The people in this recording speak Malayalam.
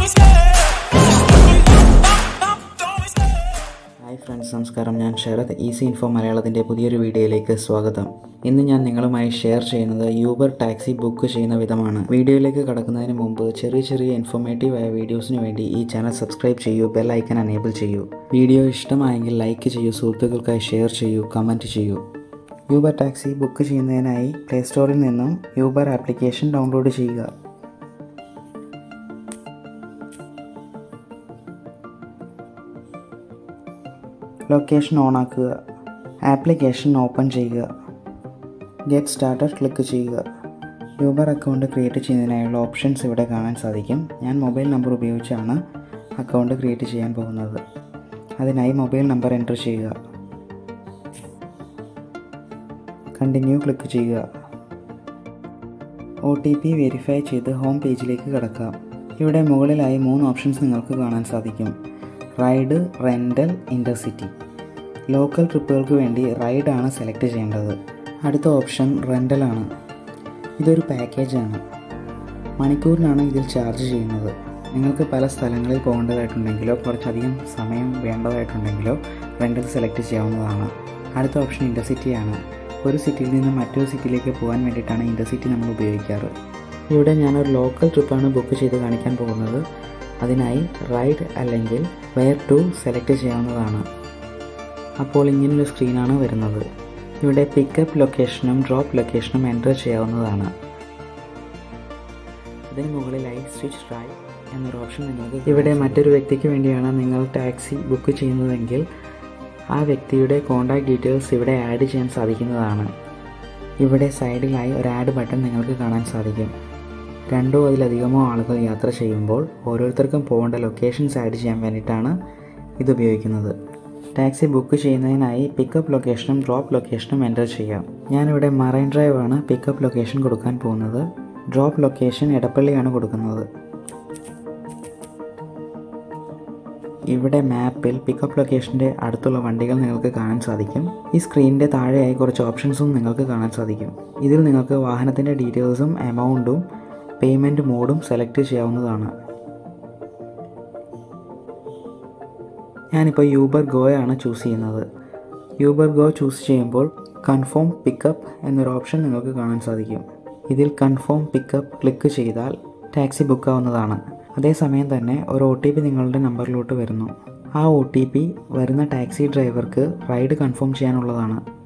be scared. Don't be scared. Hi friends നമസ്കാരം ഞാൻ ശരത് ഈസി ഇൻഫോ മലയാളത്തിൻ്റെ പുതിയൊരു വീഡിയോയിലേക്ക് സ്വാഗതം ഇന്ന് ഞാൻ നിങ്ങളുമായി ഷെയർ ചെയ്യുന്നത് യൂബർ ടാക്സി ബുക്ക് ചെയ്യുന്ന വിധമാണ് വീഡിയോയിലേക്ക് കടക്കുന്നതിന് മുമ്പ് ചെറിയ ചെറിയ ഇൻഫോർമേറ്റീവ് ആയ വീഡിയോസിന് വേണ്ടി ഈ ചാനൽ സബ്സ്ക്രൈബ് ചെയ്യൂ ബെൽ ഐക്കൺ എനേബിൾ ചെയ്യൂ വീഡിയോ ഇഷ്ടമായെങ്കിൽ ലൈക്ക് ചെയ്യൂ സുഹൃത്തുക്കൾക്കായി ഷെയർ ചെയ്യൂ കമൻറ്റ് ചെയ്യൂ യൂബർ ടാക്സി ബുക്ക് ചെയ്യുന്നതിനായി പ്ലേ സ്റ്റോറിൽ നിന്നും യൂബർ ആപ്ലിക്കേഷൻ ഡൗൺലോഡ് ചെയ്യുക ലൊക്കേഷൻ ഓണാക്കുക ആപ്ലിക്കേഷൻ ഓപ്പൺ ചെയ്യുക ഗെറ്റ് സ്റ്റാർട്ടഡ് ക്ലിക്ക് ചെയ്യുക യൂബർ അക്കൗണ്ട് ക്രിയേറ്റ് ചെയ്യുന്നതിനായുള്ള ഓപ്ഷൻസ് ഇവിടെ കാണാൻ സാധിക്കും ഞാൻ മൊബൈൽ നമ്പർ ഉപയോഗിച്ചാണ് അക്കൗണ്ട് ക്രിയേറ്റ് ചെയ്യാൻ പോകുന്നത് അതിനായി മൊബൈൽ നമ്പർ എൻ്റർ ചെയ്യുക കണ്ടിന്യൂ ക്ലിക്ക് ചെയ്യുക ഒ ടി പി വെരിഫൈ ചെയ്ത് ഹോം പേജിലേക്ക് കടക്കാം ഇവിടെ മുകളിലായി മൂന്ന് ഓപ്ഷൻസ് നിങ്ങൾക്ക് കാണാൻ സാധിക്കും റൈഡ് റെൻ്റൽ ഇൻ്റർസിറ്റി ലോക്കൽ ട്രിപ്പുകൾക്ക് വേണ്ടി റൈഡാണ് സെലക്ട് ചെയ്യേണ്ടത് അടുത്ത ഓപ്ഷൻ റെൻ്റലാണ് ഇതൊരു പാക്കേജാണ് മണിക്കൂറിനാണ് ഇതിൽ ചാർജ് ചെയ്യുന്നത് നിങ്ങൾക്ക് പല സ്ഥലങ്ങളിൽ പോകേണ്ടതായിട്ടുണ്ടെങ്കിലോ കുറച്ചധികം സമയം വേണ്ടതായിട്ടുണ്ടെങ്കിലോ റെൻ്റൽ സെലക്ട് ചെയ്യാവുന്നതാണ് അടുത്ത ഓപ്ഷൻ ഇൻ്റർസിറ്റിയാണ് ഒരു സിറ്റിയിൽ നിന്ന് മറ്റൊരു സിറ്റിയിലേക്ക് പോകാൻ വേണ്ടിയിട്ടാണ് ഇൻ്റർസിറ്റി നമ്മൾ ഉപയോഗിക്കാറ് ഇവിടെ ഞാനൊരു ലോക്കൽ ട്രിപ്പാണ് ബുക്ക് ചെയ്ത് കാണിക്കാൻ പോകുന്നത് അതിനായി റൈഡ് അല്ലെങ്കിൽ വെയർ ടു സെലക്ട് ചെയ്യാവുന്നതാണ് അപ്പോൾ ഇങ്ങനൊരു സ്ക്രീനാണ് വരുന്നത് ഇവിടെ പിക്കപ്പ് ലൊക്കേഷനും ഡ്രോപ്പ് ലൊക്കേഷനും എൻ്റർ ചെയ്യാവുന്നതാണ് അതിന് മുകളിലായി സ്വിച്ച് റൈഡ് എന്നൊരു ഓപ്ഷൻ നിങ്ങൾക്ക് ഇവിടെ മറ്റൊരു വ്യക്തിക്ക് വേണ്ടിയാണ് നിങ്ങൾ ടാക്സി ബുക്ക് ചെയ്യുന്നതെങ്കിൽ ആ വ്യക്തിയുടെ കോൺടാക്ട് ഡീറ്റെയിൽസ് ഇവിടെ ആഡ് ചെയ്യാൻ സാധിക്കുന്നതാണ് ഇവിടെ സൈഡിലായി ഒരു ആഡ് ബട്ടൺ നിങ്ങൾക്ക് കാണാൻ സാധിക്കും രണ്ടോ അതിലധികമോ ആളുകൾ യാത്ര ചെയ്യുമ്പോൾ ഓരോരുത്തർക്കും പോകേണ്ട ലൊക്കേഷൻസ് ആഡ് ചെയ്യാൻ വേണ്ടിയിട്ടാണ് ഇത് ഉപയോഗിക്കുന്നത് ടാക്സി ബുക്ക് ചെയ്യുന്നതിനായി പിക്കപ്പ് ലൊക്കേഷനും ഡ്രോപ്പ് ലൊക്കേഷനും എൻ്റർ ചെയ്യാം ഞാനിവിടെ മറൈൻ ഡ്രൈവ് ആണ് പിക്കപ്പ് ലൊക്കേഷൻ കൊടുക്കാൻ പോകുന്നത് ഡ്രോപ്പ് ലൊക്കേഷൻ എടപ്പള്ളിയാണ് കൊടുക്കുന്നത് ഇവിടെ മാപ്പിൽ പിക്കപ്പ് ലൊക്കേഷൻ്റെ അടുത്തുള്ള വണ്ടികൾ നിങ്ങൾക്ക് കാണാൻ സാധിക്കും ഈ സ്ക്രീനിൻ്റെ താഴെയായി കുറച്ച് ഓപ്ഷൻസും നിങ്ങൾക്ക് കാണാൻ സാധിക്കും ഇതിൽ നിങ്ങൾക്ക് വാഹനത്തിൻ്റെ ഡീറ്റെയിൽസും എമൗണ്ടും പേയ്മെൻറ്റ് മോഡും സെലക്ട് ചെയ്യാവുന്നതാണ് ഞാനിപ്പോൾ യൂബർ ഗോയാണ് ചൂസ് ചെയ്യുന്നത് യൂബർ ഗോ ചൂസ് ചെയ്യുമ്പോൾ കൺഫേം പിക്കപ്പ് എന്നൊരു ഓപ്ഷൻ നിങ്ങൾക്ക് കാണാൻ സാധിക്കും ഇതിൽ കൺഫേം പിക്കപ്പ് ക്ലിക്ക് ചെയ്താൽ ടാക്സി ബുക്ക് ആവുന്നതാണ് അതേസമയം തന്നെ ഒരു ഒ ടി പി നിങ്ങളുടെ നമ്പറിലോട്ട് വരുന്നു ആ ഒ ടി പി വരുന്ന ടാക്സി ഡ്രൈവർക്ക് റൈഡ് കൺഫേം ചെയ്യാനുള്ളതാണ്